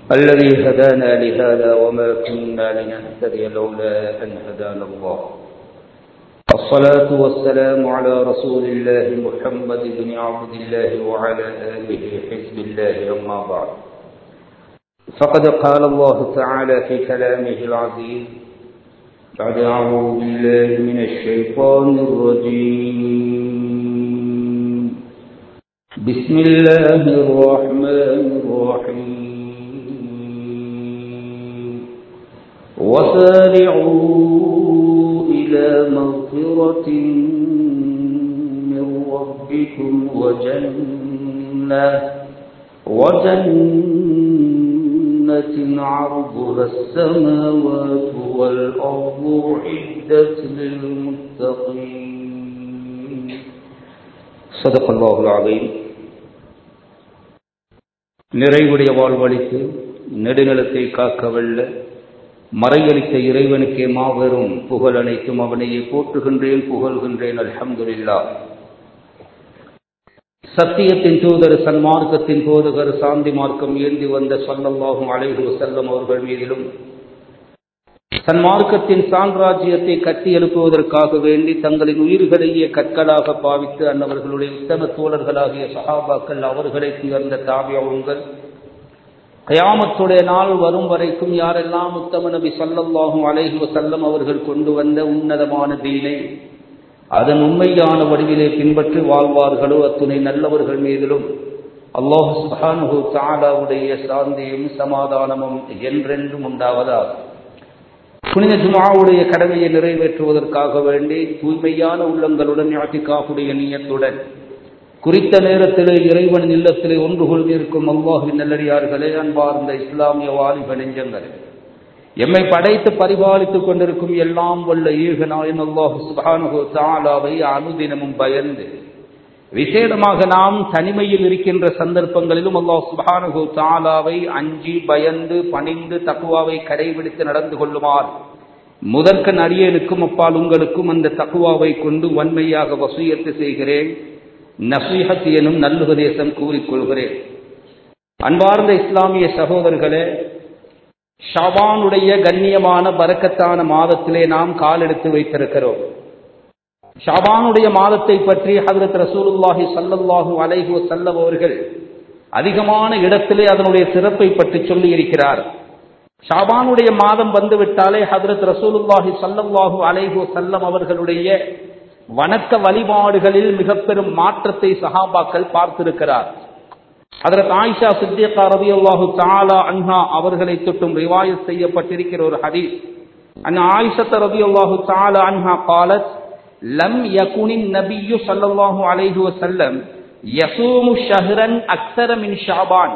الذي هدانا لهذا وما كنا لنهتدي لولا أن هدانا الله الصلاة والسلام على رسول الله محمد بن عبد الله وعلى آله حزب الله أما بعد فقد قال الله تعالى في كلامه العزيز بعد أعوذ بالله من الشيطان الرجيم بسم الله الرحمن الرحيم وسارعوا إلى مغفرة من ربكم وجنة وجنة عرضها السماوات والأرض عدت للمتقين صدق الله العظيم நிறைவுடைய வாழ்வழித்து நெடுநிலத்தை காக்க வல்ல மறையளித்த இறைவனுக்கே மாபெரும் புகழ் அனைத்தும் அவனையே போற்றுகின்றேன் புகழ்கின்றேன் அல்ஹம்துலில்லா சத்தியத்தின் தூதர் சன்மார்க்கத்தின் போதுகர் சாந்தி மார்க்கம் ஏந்தி வந்த சொல்லல்லாகும் அலைஹு செல்லம் அவர்கள் மீதிலும் சன்மார்க்கத்தின் சாம்ராஜ்யத்தை கட்டி எழுப்புவதற்காக வேண்டி தங்களின் உயிர்களையே கற்களாக பாவித்து அன்னவர்களுடைய உத்தம தோழர்களாகிய சகாபாக்கள் அவர்களை துயர்ந்த தாவியவுங்கள் கயாமத்துடைய நாள் வரும் வரைக்கும் யாரெல்லாம் உத்தம நபி சல்லல்லாஹும் அலைஹி வசல்லம் அவர்கள் கொண்டு வந்த உன்னதமான தீனை அதன் உண்மையான வடிவிலே பின்பற்றி வாழ்வார்களோ அத்துணை நல்லவர்கள் மீதிலும் அல்லாஹு சுஹானு தாலாவுடைய சாந்தியும் சமாதானமும் என்றென்றும் உண்டாவதாக புனித ஜுமாவுடைய கடமையை நிறைவேற்றுவதற்காக வேண்டி தூய்மையான உள்ளங்களுடன் யாத்திகாவுடைய நீயத்துடன் குறித்த நேரத்திலே இறைவன் இல்லத்திலே ஒன்று கொள்கிருக்கும் அல்லாஹின் நல்லடியார்களே அன்பார்ந்த இஸ்லாமிய வாலிப நெஞ்சங்களே எம்மை படைத்து பரிபாலித்துக் கொண்டிருக்கும் எல்லாம் வல்ல ஈகனாயின் அல்லாஹு சுபானுகு தாலாவை அனுதினமும் பயந்து விசேடமாக நாம் தனிமையில் இருக்கின்ற சந்தர்ப்பங்களிலும் அல்லாஹ் சுபானுகு தாலாவை அஞ்சி பயந்து பணிந்து தக்குவாவை கடைபிடித்து நடந்து கொள்ளுமாறு முதற்கன் அடியனுக்கும் அப்பால் உங்களுக்கும் அந்த தக்குவாவை கொண்டு வன்மையாக வசூயத்து செய்கிறேன் நசீஹத் எனும் நல்லுபதேசம் கூறிக்கொள்கிறேன் அன்பார்ந்த இஸ்லாமிய சகோதரர்களே ஷாபானுடைய கண்ணியமான பறக்கத்தான மாதத்திலே நாம் காலெடுத்து வைத்திருக்கிறோம் ஷாபானுடைய மாதத்தை பற்றி ஹதரத் ரசூலுல்லாஹி சல்லல்லாஹு அலைஹு செல்லம் அவர்கள் அதிகமான இடத்திலே அதனுடைய சிறப்பை பற்றி சொல்லி இருக்கிறார் ஷாபானுடைய மாதம் வந்துவிட்டாலே ஹதரத் ரசூலுல்லாஹி சல்லல்லாஹு அலைஹு செல்லம் அவர்களுடைய வணக்க வழிபாடுகளில் மிக பெரும் மாற்றத்தை சஹாபாக்கள் பார்த்திருக்கிறார் அதற்கு ஆயிஷா சித்தியக்கா ரவி அல்லாஹு தாலா அன்ஹா அவர்களை தொட்டும் ரிவாயத் செய்யப்பட்டிருக்கிற ஒரு ஹதீஸ் அன் ஆயிஷத்த ரவி அல்லாஹு தாலா அன்ஹா காலத் லம் யகுனின் நபியு ஸல்லல்லாஹு அலைஹி வஸல்லம் யஸூமு ஷஹ்ரன் அக்ஸர மின் ஷாபான்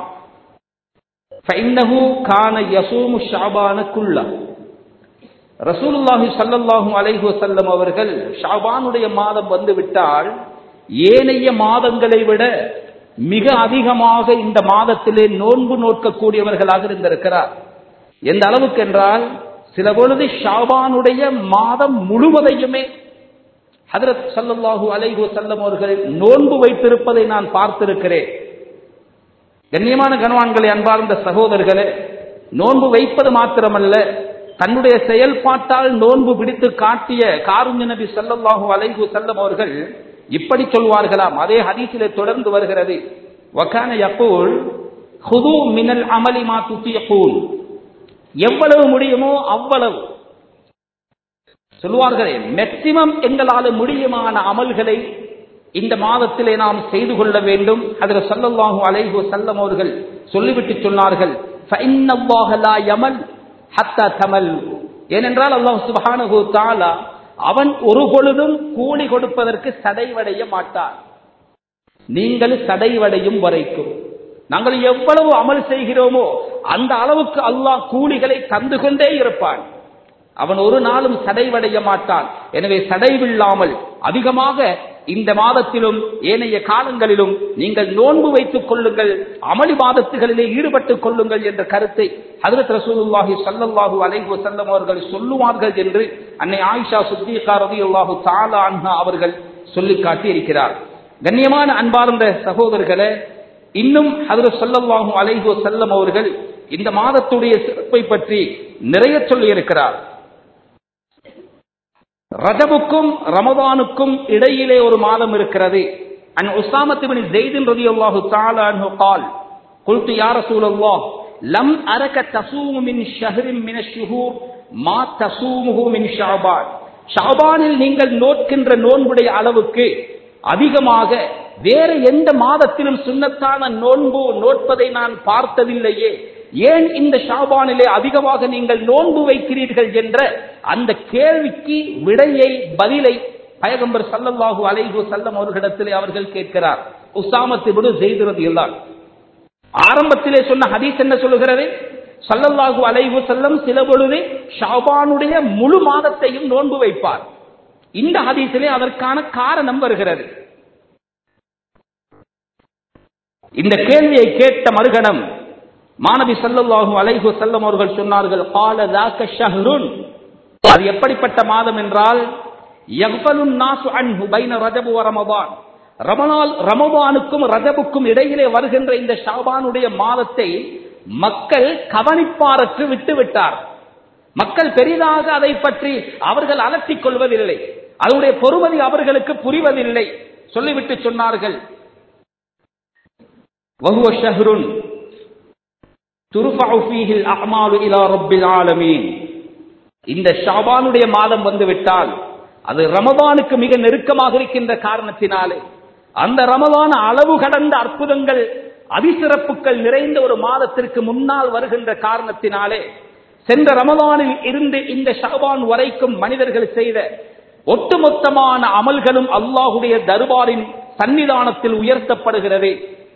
فإنه كان يصوم شعبان كله ரசூலுல்லாஹி சல்லல்லாஹு அலைஹி வஸல்லம் அவர்கள் ஷாபானுடைய மாதம் வந்துவிட்டால் ஏனைய மாதங்களை விட மிக அதிகமாக இந்த மாதத்திலே நோன்பு நோக்கக்கூடியவர்களாக இருந்திருக்கிறார் எந்த அளவுக்கு என்றால் சில பொழுது ஷாபானுடைய மாதம் முழுவதையுமே ஹதரத் சல்லல்லாஹு அலைஹு வஸல்லம் அவர்கள் நோன்பு வைத்திருப்பதை நான் பார்த்திருக்கிறேன் கண்ணியமான கனவான்களை அன்பார்ந்த சகோதரர்களே நோன்பு வைப்பது மாத்திரமல்ல தன்னுடைய செயல்பாட்டால் நோன்பு பிடித்து காட்டிய காருண்ய நபி சல்லல்லாஹு அலைஹு செல்லம் அவர்கள் இப்படி சொல்வார்களாம் அதே ஹதீஸிலே தொடர்ந்து வருகிறது வக்கான யப்பூல் ஹுது மினல் அமலி மா துத்தியப்பூல் எவ்வளவு முடியுமோ அவ்வளவு சொல்வார்களே மேக்சிமம் எங்களால் முடியுமான அமல்களை இந்த மாதத்திலே நாம் செய்து கொள்ள வேண்டும் அதில் சல்லல்லாஹு அலைஹு செல்லம் அவர்கள் சொல்லிவிட்டு சொன்னார்கள் யமல் ஹத்தா தமல் ஏனென்றால் அல்லாஹ் சுபஹானஹு தாலா அவன் ஒரு பொழுதும் கூலி கொடுப்பதற்கு சடைவடைய மாட்டான் நீங்கள் சடைவடையும் வரைக்கும் நாங்கள் எவ்வளவு அமல் செய்கிறோமோ அந்த அளவுக்கு அல்லாஹ் கூலிகளை தந்து கொண்டே இருப்பான் அவன் ஒரு நாளும் சடைவடைய மாட்டான் எனவே சடைவில்லாமல் அதிகமாக இந்த மாதத்திலும் ஏனைய காலங்களிலும் நீங்கள் நோன்பு வைத்துக் கொள்ளுங்கள் அமளி மாதத்துகளிலே ஈடுபட்டுக் கொள்ளுங்கள் என்ற கருத்தை ஹதரத் ரசூலுல்லாஹி ஸல்லல்லாஹு அலைஹி வஸல்லம் அவர்கள் சொல்லுவார்கள் என்று அன்னை ஆயிஷா சித்திகா ரலியல்லாஹு தஆலா அன்ஹா அவர்கள் சொல்லி காட்டி இருக்கிறார் கண்ணியமான அன்பார்ந்த சகோதரர்களே இன்னும் ஹதரத் ஸல்லல்லாஹு அலைஹி வஸல்லம் அவர்கள் இந்த மாதத்துடைய சிறப்பை பற்றி நிறைய சொல்லி இருக்கிறார் ரஜபுக்கும் ரமதானுக்கும் இடையிலே ஒரு மாதம் இருக்கிறது அன் உசாமத்து ஜெய்தின் ரதியல்லாஹு தஆலா அன்ஹு قال قلت يا رسول الله لم أرك تصوم من شهر من الشهور ما تصومه من شعبان ஷாபானில் நீங்கள் நோட்கின்ற நோன்புடைய அளவுக்கு அதிகமாக வேற எந்த மாதத்திலும் சுண்ணத்தான நோன்பு நோட்பதை நான் பார்த்ததில்லையே ஏன் இந்த ஷாபானிலே அதிகமாக நீங்கள் நோன்பு வைக்கிறீர்கள் என்ற அந்த கேள்விக்கு விடையை பதிலை பயகம்பர் சல்லல்லாஹு அலைஹு சல்லம் அவர்களிடத்திலே அவர்கள் கேட்கிறார் உசாமத்தை விட செய்திருது எல்லாம் ஆரம்பத்திலே சொன்ன ஹதீஸ் என்ன சொல்லுகிறது சல்லல்லாஹு அலைஹு செல்லம் சில பொழுது ஷாபானுடைய முழு மாதத்தையும் நோன்பு வைப்பார் இந்த ஹதீஸிலே அதற்கான காரணம் வருகிறது இந்த கேள்வியை கேட்ட மறுகணம் மாணவி சல்லல்லாஹு அலைஹு செல்லம் அவர்கள் சொன்னார்கள் கால தாக்க ஷஹ்ருன் அது எப்படிப்பட்ட மாதம் என்றால் யக்பலுன் நாசு அன்ஹு பைன ரஜபு வ ரமதான் ரமணால் ரமபானுக்கும் ரஜபுக்கும் இடையிலே வருகின்ற இந்த ஷாபானுடைய மாதத்தை மக்கள் கவனிப்பாரற்று விட்டு விட்டார் மக்கள் பெரிதாக அதை பற்றி அவர்கள் அலட்டிக் கொள்வதில்லை அதனுடைய பொறுமதி அவர்களுக்கு புரிவதில்லை சொல்லிவிட்டு சொன்னார்கள் வகுவ ஷஹ்ருன் துருஃபஉ ஃபீஹில் அஅமாலு இலா ரப்பில் ஆலமீன் இந்த ஷாபானுடைய மாதம் வந்துவிட்டால் அது ரமதானுக்கு மிக நெருக்கமாக இருக்கின்ற காரணத்தினாலே அந்த ரமதான அளவு கடந்த அற்புதங்கள் அதிசிறப்புகள் நிறைந்த ஒரு மாதத்திற்கு முன்னால் வருகின்ற காரணத்தினாலே சென்ற ரமதானில் இருந்து இந்த ஷாபான் வரைக்கும் மனிதர்கள் செய்த ஒட்டுமொத்தமான அமல்களும் அல்லாஹுடைய தர்பாரின் சன்னிதானத்தில் உயர்த்தப்படுகிறது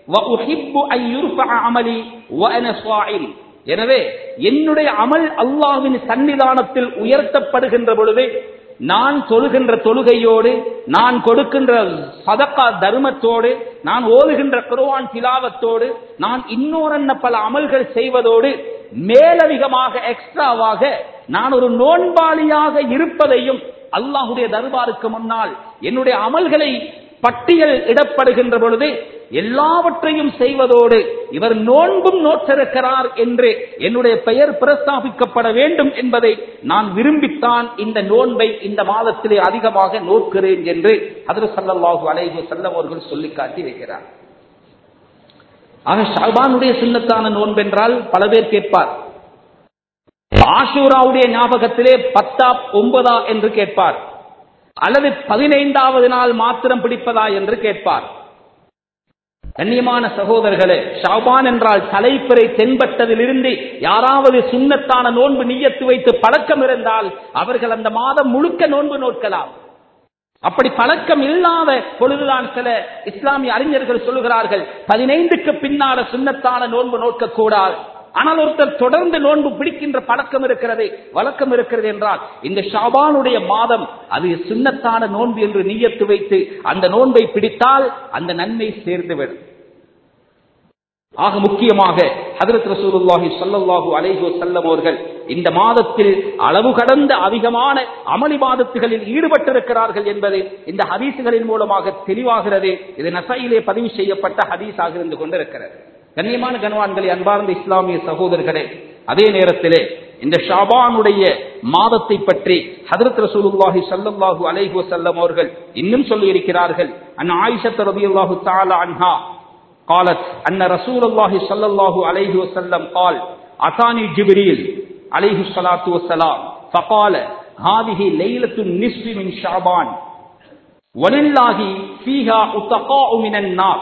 எனவே என்னுடைய அமல் அல்லாஹ்வின் சன்னிதானத்தில் உயர்த்தப்படுகின்ற பொழுது நான் தொழுகின்ற தொழுகையோடு நான் கொடுக்கின்ற சதக்கா தர்மத்தோடு நான் ஓதுகின்ற குருவான் திலாவத்தோடு நான் இன்னொரு பல அமல்கள் செய்வதோடு மேலதிகமாக எக்ஸ்ட்ராவாக நான் ஒரு நோன்பாளியாக இருப்பதையும் அல்லாஹுடைய தர்பாருக்கு முன்னால் என்னுடைய அமல்களை பட்டியல் இடப்படுகின்ற பொழுது எல்லாவற்றையும் செய்வதோடு இவர் நோன்பும் நோற்றிருக்கிறார் என்று என்னுடைய பெயர் பிரஸ்தாபிக்கப்பட வேண்டும் என்பதை நான் விரும்பித்தான் இந்த நோன்பை இந்த மாதத்திலே அதிகமாக நோக்கிறேன் என்று அதில் சல்லல்லாஹு அலைஹு செல்லம் அவர்கள் சொல்லி காட்டி வைக்கிறார் ஆக ஷாபானுடைய சுண்ணத்தான நோன்பென்றால் பல பேர் கேட்பார் ஆஷூராவுடைய ஞாபகத்திலே பத்தா ஒன்பதா என்று கேட்பார் அல்லது பதினைந்தாவது நாள் மாத்திரம் பிடிப்பதா என்று கேட்பார் கண்ணியமான சகோதரர்களே ஷாபான் என்றால் தலைப்பிறை தென்பட்டதிலிருந்து யாராவது சுண்ணத்தான நோன்பு நீயத்து வைத்து பழக்கம் இருந்தால் அவர்கள் அந்த மாதம் முழுக்க நோன்பு நோக்கலாம் அப்படி பழக்கம் இல்லாத பொழுதுதான் சில இஸ்லாமிய அறிஞர்கள் சொல்லுகிறார்கள் பதினைந்துக்கு பின்னால சுண்ணத்தான நோன்பு நோக்க கூடாது ஆனால் ஒருத்தர் தொடர்ந்து நோன்பு பிடிக்கின்ற பழக்கம் இருக்கிறது வழக்கம் இருக்கிறது என்றால் இந்த ஷாபானுடைய மாதம் அது சுண்ணத்தான நோன்பு என்று நீயத்து வைத்து அந்த நோன்பை பிடித்தால் அந்த நன்மை சேர்ந்துவிடும் ஆக முக்கியமாக ஹதரத் ரசூலுல்லாஹி ஸல்லல்லாஹு அலைஹி வஸல்லம் அவர்கள் இந்த மாதத்தில் அளவு கடந்த அதிகமான அமளி மாதத்துகளில் ஈடுபட்டிருக்கிறார்கள் என்பது இந்த ஹதீசுகளின் மூலமாக தெளிவாகிறது இது நசையிலே பதிவு செய்யப்பட்ட ஹதீஸாக இருந்து கொண்டிருக்கிறது கண்ணியமான கனவான்களை அன்பார்ந்த இஸ்லாமிய சகோதரர்களே அதே நேரத்திலே இந்த ஷாபானுடைய மாதத்தை பற்றி ஹதரத் ரசூலுல்லாஹி ஸல்லல்லாஹு அலைஹி வஸல்லம் அவர்கள் இன்னும் சொல்லி இருக்கிறார்கள் அன் ஆயிஷா ரலியல்லாஹு தஆலா அன்ஹா قالت أن رسول الله صلى الله عليه وسلم قال أتاني جبريل عليه الصلاة والسلام فقال هذه ليلة النصف من شعبان ولله فيها أتقاء من النار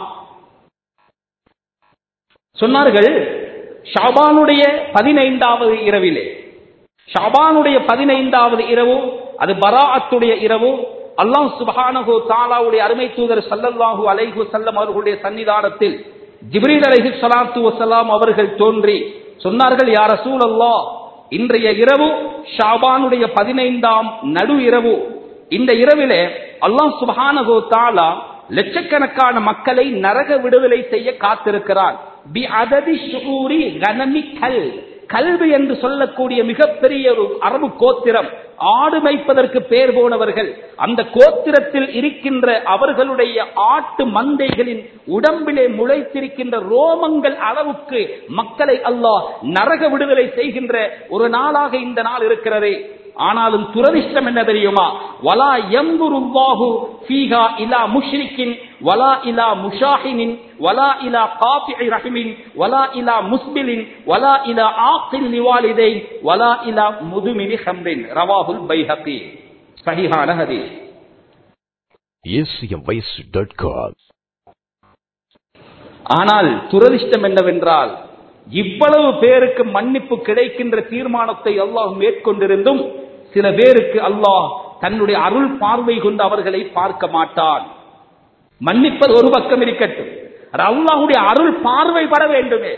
சொன்னார்கள் ஷாபானுடைய பதினைந்தாவது இரவிலே ஷாபானுடைய பதினைந்தாவது இரவு அது பராஅத்துடைய இரவு அல்லாஹ் சுபஹானஹு தாலாவுடைய அருமை தூதர் சல்லல்லாஹு அலைஹு செல்லம் அவர்களுடைய சன்னிதானத்தில் ஜிப்ரீல் அலைஹி ஸலாத்து வஸலாம் அவர்கள் தோன்றி சொன்னார்கள் யா ரசூலல்லாஹ் இன்றைய இரவு ஷாபானுடைய பதினைந்தாம் நடு இரவு இந்த இரவிலே அல்லாஹ் சுபஹானஹு தாலா லட்சக்கணக்கான மக்களை நரக விடுதலை செய்ய காத்திருக்கிறான் பி அததி ஷுகூரி கனமி கல் கல்வி என்று சொல்லக்கூடிய மிகப்பெரிய ஒரு அரபு கோத்திரம் ஆடு மேய்ப்பதற்கு பேர் போனவர்கள் அந்த கோத்திரத்தில் இருக்கின்ற அவர்களுடைய ஆட்டு மந்தைகளின் உடம்பிலே முளைத்திருக்கின்ற ரோமங்கள் அளவுக்கு மக்களை அல்லாஹ் நரக விடுதலை செய்கின்ற ஒரு நாளாக இந்த நாள் இருக்கிறதே ஆனாலும் துரதிஷ்டம் என்ன தெரியுமா வலா எம்புருவாஹு ஃபீஹா இலா முஷ்ரிக்கின் வலா இலா முஷாஹினின் வலா இலா காஃபி ரஹிமின் வலா இலா முஸ்பிலின் வலா இலா ஆக்கில் லிவாலிதை வலா இலா முதுமினி ஹம்ரின் ரவாஹுல் பைஹகி சஹிஹான ஹதீஸ் acmvoice.com ஆனால் துரதிஷ்டம் என்னவென்றால் இவ்வளவு பேருக்கு மன்னிப்பு கிடைக்கின்ற தீர்மானத்தை அல்லாஹ் மேற்கொண்டிருந்தும் சில பேருக்கு அல்லாஹ் தன்னுடைய அருள் பார்வை கொண்டு அவர்களை பார்க்க மாட்டான் மன்னிப்பது ஒரு பக்கம் இருக்கட்டும் அது அல்லாஹ்வுடைய அருள் பார்வை பட வேண்டுமே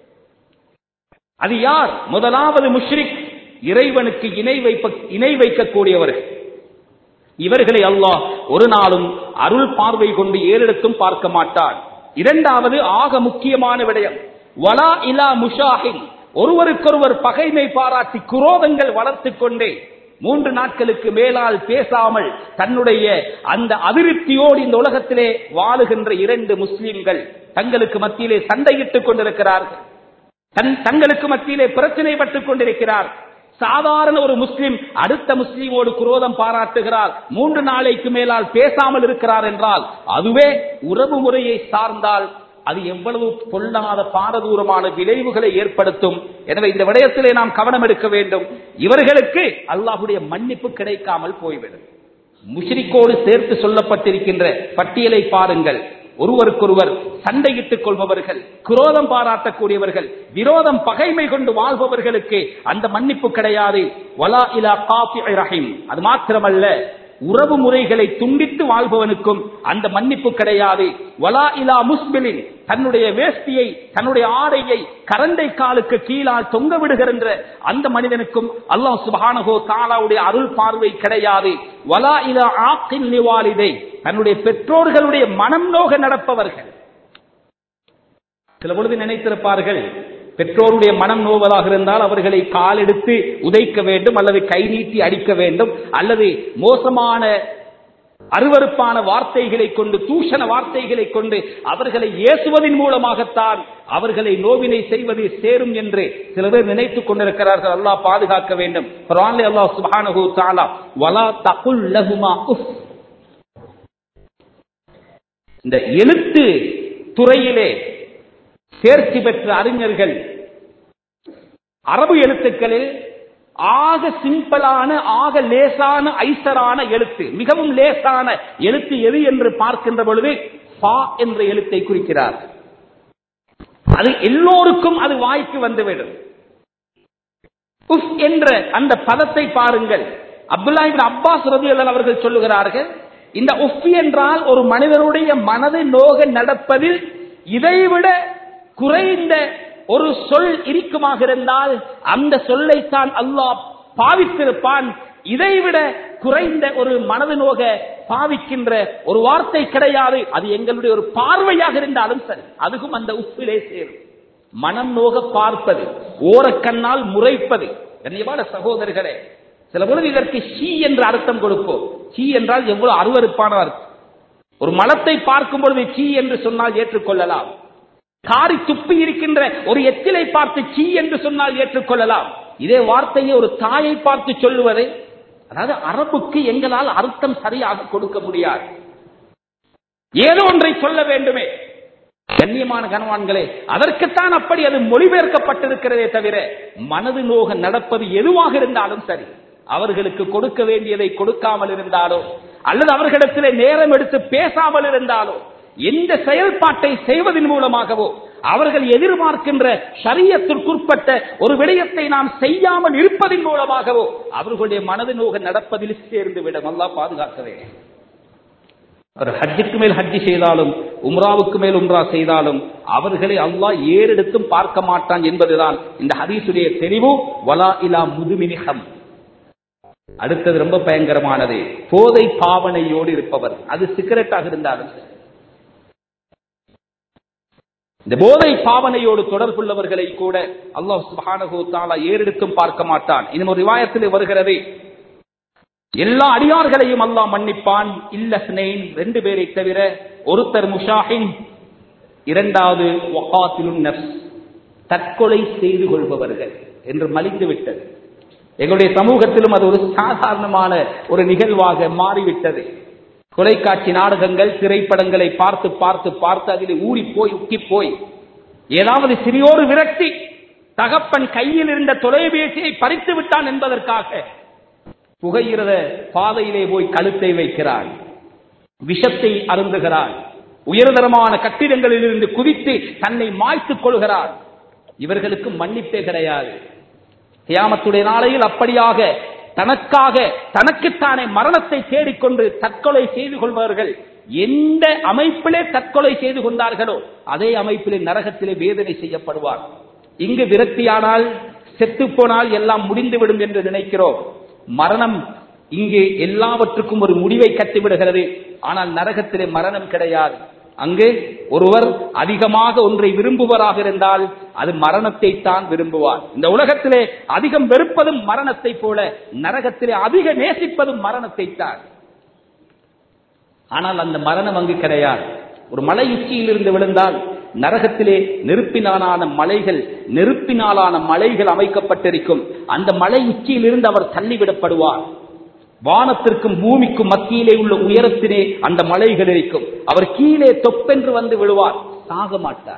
அது யார் முதலாவது முஷ்ரிக் இறைவனுக்கு இணை வைப்ப இணை வைக்கக்கூடியவர்கள் இவர்களை அல்லாஹ் ஒரு நாளும் அருள் பார்வை கொண்டு ஏறெடுத்தும் பார்க்க மாட்டான் இரண்டாவது ஆக முக்கியமான விடயம் வலா இலா முஷாஹின் ஒருவருக்கொருவர் பகைமை பாராட்டி குரோதங்கள் வளர்த்துக் கொண்டே மூன்று நாட்களுக்கு மேலால் பேசாமல் தன்னுடைய அந்த அதிருப்தியோடு இந்த உலகத்திலே வாழுகின்ற இரண்டு முஸ்லிம்கள் தங்களுக்கு மத்தியிலே சண்டையிட்டுக் கொண்டிருக்கிறார்கள் தன் தங்களுக்கு மத்தியிலே பிரச்சனைப்பட்டுக் கொண்டிருக்கிறார் சாதாரண ஒரு முஸ்லிம் அடுத்த முஸ்லீமோடு குரோதம் பாராட்டுகிறார் மூன்று நாளைக்கு மேலால் பேசாமல் இருக்கிறார் என்றால் அதுவே உறவு முறையை சார்ந்தால் அது எவ்வளவு பொல்லாத பாரதூரமான விளைவுகளை ஏற்படுத்தும் எனவே இந்த விடயத்திலே நாம் கவனம் எடுக்க வேண்டும் இவர்களுக்கு அல்லாஹுடைய மன்னிப்பு கிடைக்காமல் போய்விடும் முஷ்ரிக்கோடு சேர்த்து சொல்லப்பட்டிருக்கின்ற பட்டியலை பாருங்கள் ஒருவருக்கொருவர் சண்டையிட்டுக் கொள்பவர்கள் குரோதம் பாராட்டக்கூடியவர்கள் விரோதம் பகைமை கொண்டு வாழ்பவர்களுக்கு அந்த மன்னிப்பு கிடையாது வலா இலா காஃபி ரஹீம் அது மாத்திரமல்ல உறவு முறைகளை துண்டித்து வாழ்பவனுக்கும் அந்த மன்னிப்பு கிடையாது வலா இலா முஸ்பிலின் தன்னுடைய வேஷ்டியை தன்னுடைய ஆடையை கரண்டை காலுக்கு கீழால் தொங்க விடுகின்ற அந்த மனிதனுக்கும் அல்லாஹ் சுபஹானஹோ தாலாவுடைய அருள் பார்வை கிடையாது வலா இலா ஆக்கின் நிவாலிதை தன்னுடைய பெற்றோர்களுடைய மனம் நோக நடப்பவர்கள் சில பொழுது நினைத்திருப்பார்கள் பெற்றோருடைய மனம் நோவதாக இருந்தால் அவர்களை காலெடுத்து உதைக்க வேண்டும் அல்லது கை நீட்டி அடிக்க வேண்டும் அல்லது மோசமான அருவருப்பான வார்த்தைகளை கொண்டு தூஷண வார்த்தைகளை கொண்டு அவர்களை ஏசுவதன் மூலமாகத்தான் அவர்களை நோவினை செய்வது சேரும் என்று சில பேர் நினைத்துக் கொண்டிருக்கிறார்கள் அல்லாஹ் பாதுகாக்க வேண்டும் குர்ஆனிலே அல்லாஹ் சுப்ஹானஹு தஆலா வலா தகுல் லஹுமா உஃப் இந்த எழுத்து துறையிலே தேர்ச்சி பெற்ற அறிஞர்கள் அரபு எழுத்துக்களில் ஆக சிம்பிளான ஆக லேசான ஐசரான எழுத்து மிகவும் லேசான எழுத்து எது என்று பார்க்கின்ற பொழுது ஃபா என்ற எழுத்தை குறிக்கிறார் அது எல்லோருக்கும் அது வாய்க்கு வந்துவிடும் உஃப் என்ற அந்த பதத்தை பாருங்கள் அப்துல்லா இப்னு அப்பாஸ் ரதியல்லாஹு அவர்கள் சொல்லுகிறார்கள் இந்த உஃப் என்றால் ஒரு மனிதனுடைய மனதை நோக நடப்பதில் இதைவிட குறைந்த ஒரு சொல் இருக்குமாக இருந்தால் அந்த சொல்லைத்தான் அல்லாஹ் பாவித்திருப்பான் இதைவிட குறைந்த ஒரு மனது நோக பாவிக்கின்ற ஒரு வார்த்தை கிடையாது அது எங்களுடைய ஒரு பார்வையாக இருந்தாலும் சரி அதுவும் அந்த உப்பிலே சேரும் மனம் நோக பார்ப்பது ஓரக்கண்ணால் முறைப்பது கண்ணியமான சகோதரர்களே சில பொழுது இதற்கு ஷீ என்ற அர்த்தம் கொடுப்போம் ஷீ என்றால் எவ்வளவு அருவருப்பான அர்த்தம் ஒரு மலத்தை பார்க்கும் பொழுது சீ என்று சொன்னால் ஏற்றுக்கொள்ளலாம் காரி துப்பி இருக்கின்ற ஒரு எச்சிலை பார்த்து சீ என்று சொன்னால் ஏற்றுக்கொள்ளலாம் இதே வார்த்தையை ஒரு தாயை பார்த்து சொல்லுவதை அதாவது அரபுக்கு எங்களால் அர்த்தம் சரியாக கொடுக்க முடியாது ஏதோ ஒன்றை சொல்ல வேண்டுமே கண்ணியமான கனவான்களே அதற்குத்தான் அப்படி அது மொழிபெயர்க்கப்பட்டிருக்கிறதே தவிர மனது நோக நடப்பது எதுவாக இருந்தாலும் சரி அவர்களுக்கு கொடுக்க வேண்டியதை கொடுக்காமல் இருந்தாலோ அல்லது அவர்களிடத்திலே நேரம் எடுத்து பேசாமல் இருந்தாலோ எந்த செயல்பாட்டை செய்வதன் மூலமாகவோ அவர்கள் எதிர்பார்க்கின்ற சரியத்திற்குட்பட்ட ஒரு விடயத்தை நாம் செய்யாமல் இருப்பதன் மூலமாகவோ அவர்களுடைய மனது நோக நடப்பதில் சேர்ந்து விடும் அல்லா பாதுகாக்கவே அவர் ஹஜ்ஜுக்கு மேல் ஹஜ்ஜி செய்தாலும் உம்ராவுக்கு மேல் உம்ரா செய்தாலும் அவர்களை அல்லாஹ் ஏறெடுத்தும் பார்க்க மாட்டான் என்பதுதான் இந்த ஹதீசுடைய தெளிவு வலா இலா முதுமினிகம் அடுத்தது ரொம்ப பயங்கரமானது போதை பாவனையோடு இருப்பவர் அது சிகரெட்டாக இருந்தாலும் சரி இந்த போதை பாவனையோடு தொடர்புள்ளவர்களை கூட அல்லாஹ் சுப்ஹானஹு தஆலா ஏறெடுத்தும் பார்க்க மாட்டான் இன்னும் ஒரு ரிவாயத்திலே வருகிறது எல்லா அடியார்களையும் அல்லாஹ் மன்னிப்பான் இல்ல ஸ்னெயின் ரெண்டு பேரை தவிர ஒருத்தர் முஷாஹின் இரண்டாவது வகாத்திலுன் நஃப்ஸ் தற்கொலை செய்து கொள்பவர்கள் என்று மலிந்து விட்டது எங்களுடைய சமூகத்திலும் அது ஒரு சாதாரணமான ஒரு நிகழ்வாக மாறிவிட்டது தொலைக்காட்சி நாடகங்கள் திரைப்படங்களை பார்த்து பார்த்து பார்த்து அதில் ஊறி போய் உக்கி போய் ஏதாவது சிறியோரு விரக்தி தகப்பன் கையில் இருந்த தொலைபேசியை பறித்து விட்டான் என்பதற்காக புகையிரத பாதையிலே போய் கழுத்தை வைக்கிறான் விஷத்தை அருந்துகிறான் உயர்தரமான கட்டிடங்களில் இருந்து குதித்து தன்னை மாய்த்துக் கொள்கிறான் இவர்களுக்கு மன்னிப்பே கிடையாது கியாமத்துடைய நாளையில் அப்படியாக தனக்காக தனக்குத்தானே மரணத்தை தேடிக்கொண்டு தற்கொலை செய்து கொள்பவர்கள் எந்த அமைப்பிலே தற்கொலை செய்து கொண்டார்களோ அதே அமைப்பிலே நரகத்திலே வேதனை செய்யப்படுவார் இங்கு விரக்தியானால் செத்து போனால் எல்லாம் முடிந்துவிடும் என்று நினைக்கிறோம் மரணம் இங்கே எல்லாவற்றுக்கும் ஒரு முடிவை கட்டிவிடுகிறது ஆனால் நரகத்திலே மரணம் கிடையாது அங்கு ஒருவர் அதிகமாக ஒன்றை விரும்புவராக இருந்தால் அது மரணத்தை தான் விரும்புவார் இந்த உலகத்திலே அதிகம் வெறுப்பதும் மரணத்தை போல நரகத்திலே அதிக நேசிப்பதும் மரணத்தை தான் ஆனால் அந்த மரணம் அங்கு கிடையாது ஒரு மலை உச்சியில் இருந்து விழுந்தால் நரகத்திலே நெருப்பினாலான மலைகள் நெருப்பினாலான மலைகள் அமைக்கப்பட்டிருக்கும் அந்த மலை உச்சியில் இருந்து அவர் தள்ளிவிடப்படுவார் வானத்திற்கும் பூமிக்கும் மத்தியிலே உள்ள உயரத்திலே அந்த மலைகள் இருக்கும் அவர் கீழே தொப்பென்று வந்து விழுவார் சாக மாட்டார்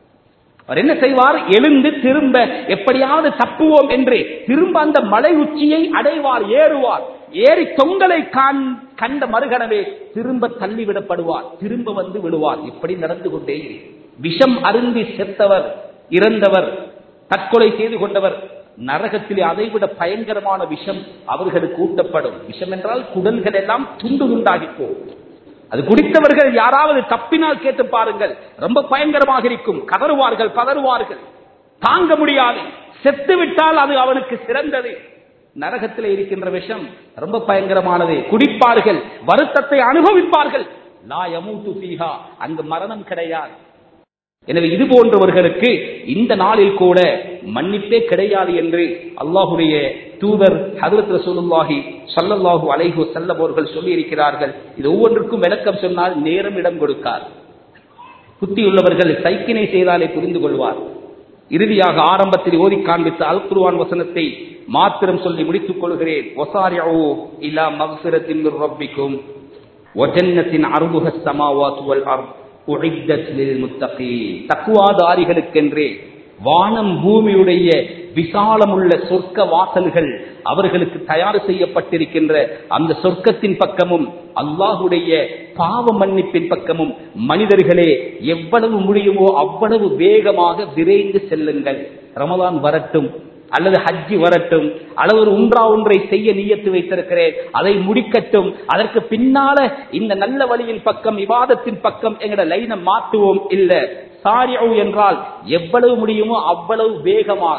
அவர் என்ன செய்வார் எழுந்து திரும்ப எப்படியாவது தப்புவோம் என்று திரும்ப அந்த மலை உச்சியை அடைவார் ஏறுவார் ஏறி தொங்கலை காண்- கண்ட மறுகணவே திரும்ப தள்ளிவிடப்படுவார் திரும்ப வந்து விழுவார் இப்படி நடந்து கொண்டே இருக்கும். விஷம் அருந்தி செத்தவர் இறந்தவர் தற்கொலை செய்து கொண்டவர் நரகத்திலே அதைவிட பயங்கரமான விஷம் அவர்களுக்கு ஊட்டப்படும் விஷம் என்றால் குடல்கள் எல்லாம் துண்டு துண்டாகி போகும் அது குடித்தவர்கள் யாராவது தப்பினால் கேட்டு பாருங்கள் ரொம்ப பயங்கரமாக இருக்கும் கதறுவார்கள் பதறுவார்கள் தாங்க முடியாது செத்து விட்டால் அது அவனுக்கு சிறந்தது நரகத்தில் இருக்கின்ற விஷம் ரொம்ப பயங்கரமானது குடிப்பார்கள் வருத்தத்தை அனுபவிப்பார்கள் லா யமூத்து ஃபீஹா அங்கு மரணம் கிடையாது எனவே இது போன்றவர்களுக்கு இந்த நாளில் கூட மன்னிப்பே கிடையாது என்று அல்லாஹுடைய தூதர் ஹதரத் ரசூலுல்லாஹி ஸல்லல்லாஹு அலைஹி வஸல்லம் அவர்கள் சொல்லி இருக்கிறார்கள் இது ஒவ்வொன்றுக்கும் விளக்கம் சொன்னால் நேரம் இடம் கொடுக்கார் புத்தியுள்ளவர்கள் சைக்கினை செய்தாலே புரிந்து கொள்வார் இறுதியாக ஆரம்பத்தில் ஓதி காண்பித்த அல் குர்ஆன் வசனத்தை மாத்திரம் சொல்லி முடித்துக் கொள்கிறேன் வசாரிஉ இலா மக்ஃபிரத்தின் மிர் ரப்பிக்கும் வஜன்னத்தின் அருகுஹ ஸமாவாத்து வல் அர்த் உஇத்தத் லில் முத்தகீன் தக்வாதாரிகளுக்கென்றே வானம் பூமியுடைய விசாலமுள்ள சொர்க்க வாசல்கள் அவர்களுக்கு தயார் செய்யப்பட்டிருக்கின்ற அந்த சொர்க்கத்தின் பக்கமும் அல்லாஹுடைய பாவ மன்னிப்பின் பக்கமும் மனிதர்களே எவ்வளவு முடியுமோ அவ்வளவு வேகமாக விரைந்து செல்லுங்கள் ரமலான் வரட்டும் அல்லது ஹஜ்ஜி வரட்டும் அல்லது ஒரு உன்றா ஒன்றை செய்ய நியத்து வைத்திருக்கிறேன் அதை முடிக்கட்டும் அதற்கு பின்னால இந்த நல்ல வழியின் பக்கம் விவாதத்தின் பக்கம் எங்கட லைனை மாற்றுவோம் இல்ல சாரியூ என்றால் எவ்வளவு முடியுமோ அவ்வளவு வேகமாக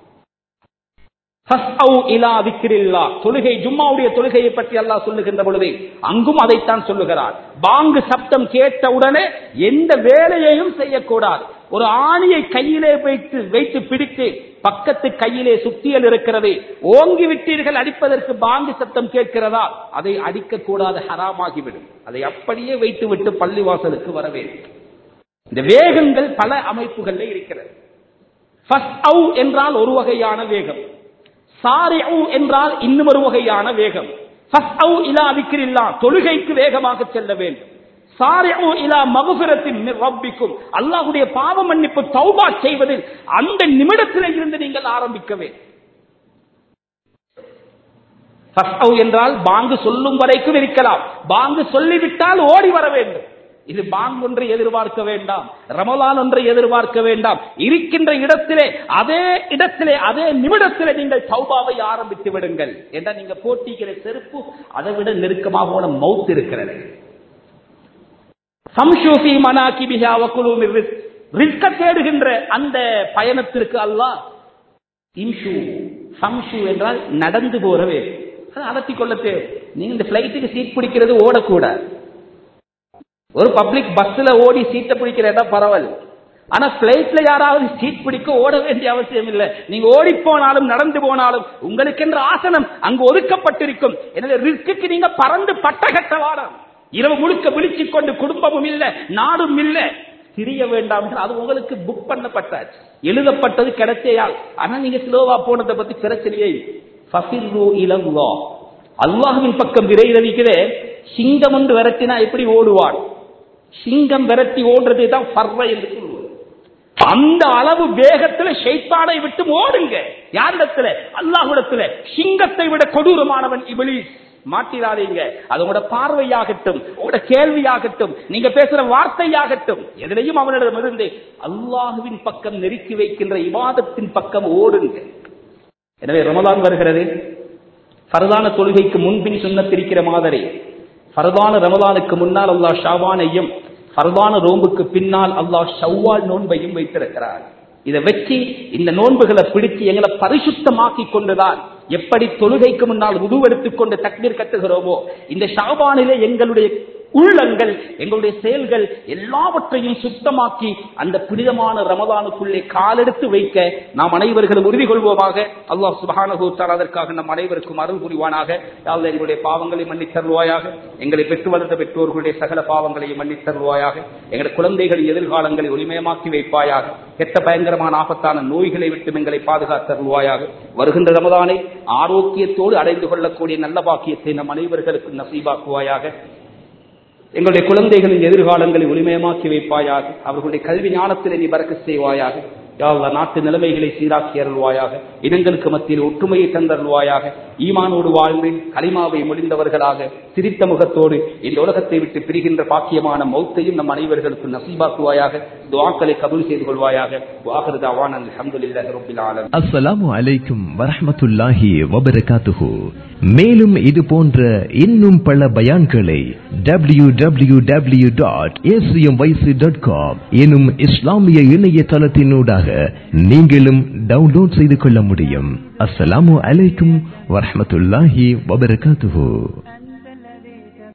ஃபஸ்அவு இலா திக்ரில்லா. தொழுகை ஜும்மாவுடைய தொழுகையை பற்றி அல்லாஹ் சொல்லுகின்ற பொழுது அங்கும் அதைத்தான் சொல்லுகிறார் பாங்கு சப்தம் கேட்டவுடனே எந்த வேலையையும் செய்யக்கூடாது ஒரு ஆணியை கையிலே வைத்து வைத்து பிடித்து பக்கத்து கையிலே சுத்தியல் இருக்கிறது ஓங்கி விட்டீர்கள் அடிப்பதற்கு பாங்கு சத்தம் கேட்கிறதா அதை அடிக்க கூடாது ஹராமாகிவிடும் அதை அப்படியே வைத்து விட்டு பள்ளிவாசலுக்கு வர வேண்டும் இந்த வேகங்கள் பல அமைப்புகள்ல இருக்கிறது ஃபஸ்அவு என்றால் ஒரு வகையான வேகம் சாரிஉ என்றால் இன்னும் ஒரு வகையான வேகம் ஃபஸ்அவு இலா விக்ரில்லா தொழுகைக்கு வேகமாக செல்ல வேண்டும் சாரிஉ இலா மகுஃபிரத்தின் மின் ரப்பிக்கும் அல்லாஹ்வுடைய பாவ மன்னிப்பு தௌபா செய்வதில் அந்த நிமிடத்திலே இருந்து நீங்கள் ஆரம்பிக்க வேண்டும் ஃபஸ்அவு என்றால் பாங்கு சொல்லும் வரைக்கும் இருக்கலாம் பாங்கு சொல்லிவிட்டால் ஓடி வர வேண்டும் இது பாங்கு ஒன்றை எதிர்பார்க்க வேண்டாம் ரமலான் ஒன்றை எதிர்பார்க்க வேண்டாம் இருக்கின்ற இடத்திலே அதே இடத்திலே அதே நிமிடத்திலே நீங்கள் தௌபாவை ஆரம்பித்து விடுங்கள் என்றால் நீங்க போட்டிக்கிற செருப்பு அதை விட நெருக்கமாக போன மவுத் இருக்கிறது சம்ஷூஃபி மனாக்கி பிஹா வக்குலு மிர் ரிஸ்க். ரிஸ்க தேடுகின்ற அந்த பயணத்திற்கு அல்லாஹ் இம்ஷு சம்ஷு என்றால் நடந்து போறவே அலத்தி கொள்ள தேவை நீங்க இந்த பிளைட்டுக்கு சீட் பிடிக்கிறது ஓடக்கூடாது ஒரு பப்ளிக் பஸ்ல ஓடி சீட்டை பிடிக்கிற இடம் பரவாயில்ல ஆனா பிளைட்ல யாராவது சீட் பிடிக்க ஓட வேண்டிய அவசியம் இல்லை நீங்க ஓடி போனாலும் நடந்து போனாலும் உங்களுக்கென்ற ஆசனம் அங்கு ஒதுக்கப்பட்டிருக்கும் எனவே ரிஸ்க்கு நீங்க பறந்து பட்ட கட்ட வாரம் இரவு முழுக்க விழிச்சுக் கொண்டு குடும்பமும் இல்ல நாடும் இல்ல திரிய வேண்டாம் என்று அது உங்களுக்கு புக் பண்ணப்பட்டாச்சு எழுதப்பட்டது கிடைச்சேயால் ஆனா நீங்க ஸ்லோவா போனதை பத்தி பிரச்சனையே ஃபசில்லு இலங்குவா அல்லாஹுவின் பக்கம் விரைதவிக்கிறே சிங்கம் ஒன்று விரட்டினா எப்படி ஓடுவான் சிங்கம் விரட்டி ஓடுறதை தான் பர்வ என்று சொல்லுவோம் அந்த அளவு வேகத்துல ஷைத்தானை விட்டு ஓடுங்க யாரிடத்துல அல்லாஹ்விடத்துல சிங்கத்தை விட கொடூரமானவன் இபிலிஸ் மாட்டிடாதீங்க அது உங்களோட பார்வையாகட்டும் உங்களோட கேள்வியாகட்டும் நீங்க பேசுற வார்த்தையாகட்டும் எதிலையும் அவனிடமிருந்து அல்லாஹுவின் பக்கம் நெருக்கி வைக்கின்ற இவாதத்தின் பக்கம் ஓடுங்க எனவே ரமலான் வருகிறது ஃபரதான தொழுகைக்கு முன்பின் சுண்ணத்திருக்கிற மாதிரி ஃபரதான ரமலானுக்கு முன்னால் அல்லாஹ் ஷாவானையும் ஃபரதான நோன்புக்கு பின்னால் அல்லாஹ் ஷவ்வால் நோன்பையும் வைத்திருக்கிறார் இதை வச்சு இந்த நோன்புகளை பிடிச்சு எங்களை பரிசுத்தமாக்கி கொண்டுதான் எப்படி தொழுகைக்கு முன்னால் உருவெடுத்துக் கொண்டு தக்மீர் கட்டுகிறோமோ இந்த ஷாபானிலே எங்களுடைய உள்ளங்கள் எங்களுடைய செயல்கள் எல்லாவற்றையும் சுத்தமாக்கி அந்த புனிதமான ரமதானுக்குள்ளே காலெடுத்து வைக்க நாம் அனைவர்களும் உறுதி கொள்வோமாக அல்லாஹ் சுபஹானஹூத்தால் அதற்காக நம் அனைவருக்கும் அருள் புரிவானாக யாழ்ல எங்களுடைய பாவங்களை மன்னித் தருவாயாக எங்களை பெற்று வளர்ந்த பெற்றோர்களுடைய சகல பாவங்களையும் மன்னித் தருவாயாக எங்களுடைய குழந்தைகளின் எதிர்காலங்களை ஒளிமயமாக்கி வைப்பாயாக கெட்ட பயங்கரமான ஆபத்தான நோய்களை விட்டு எங்களை பாதுகாத்தருவாயாக வருகின்ற ரமதானை ஆரோக்கியத்தோடு அடைந்து கொள்ளக்கூடிய நல்ல பாக்கியத்தை நம் அனைவர்களுக்கும் நசீபாக்குவாயாக எங்களுடைய குழந்தைகளின் எதிர்காலங்களை ஒளிமயமாக்கி வைப்பாயாக அவர்களுடைய கல்வி ஞானத்திலே நீ பறக்க செய்வாயாக யாழ்லா நாட்டு நிலைமைகளை சீராக்கி அருள்வாயாக இனங்களுக்கு மத்தியில் ஒற்றுமையை தந்தருள்வாயாக ஈமானோடு வாழ்ந்து களிமாவை முடிந்தவர்களாக சிரித்த முகத்தோடு இந்த உலகத்தை விட்டு பிரிகின்ற பாக்கியமான மௌத்தையும் நம் அனைவர்களுக்கு நசீபாக்குவாயாக துவாக்களை கபூல் செய்து கொள்வாயாக வாகரது அவான் அல்ஹம்துலில்லாஹி ரப்பில் ஆலமீன் அஸ்ஸலாமு அலைக்கும் வரஹ்மத்துல்லாஹி வபரகாத்துஹு மேலும் இது போன்ற இன்னும் பல பயான்களை W W W dot dot com எனும் இஸ்லாமிய இணையதளத்தினூடாக நீங்களும் டவுன்லோட் செய்து கொள்ள முடியும் அஸ்ஸலாமு அலைக்கும் வரஹ்மத்துல்லாஹி வபரகாத்துஹு